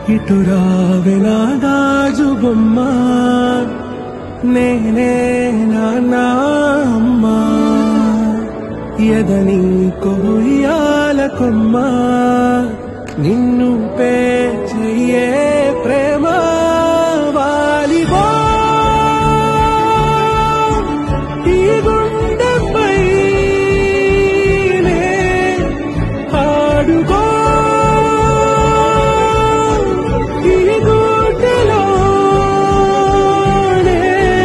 ఇటు రావెనా గాజు బొమ్మ నేనే నాన్న అమ్మా ఎదని కొయ్యాల కొమ్మ నిన్ను పే చెయ్యే ప్రేమ వాలిబో ఈ గుండెపై నే ఆడుకో ఈ గూటిలోనే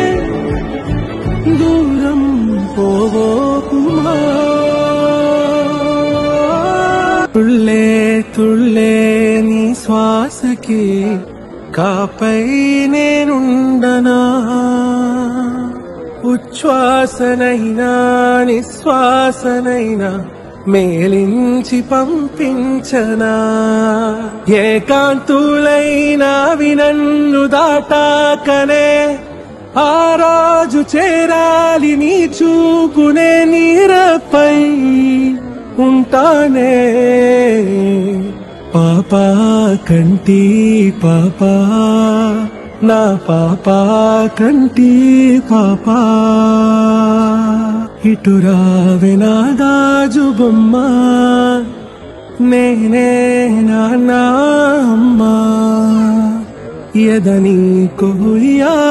దూరం పోవోకుమా తుళ్ళే తుళ్ళే నీ శ్వాసకి కాపై నేనుండనా ఉచ్ఛ్వాసనైనా నిశ్వాసనైనా మేలించి పంపించనా ఏకాంతులైనా వినన్ను దాటాకనే ఆ రోజు చేరాలి నీ చూపునే నీరపై ఉంటానే పాపా కంటి పాపా నా పాపా కంటి పాపా ఇటు రావెనా గాజు బొమ్మ నేనే నాన్న అమ్మా ఎదని కొయ్యా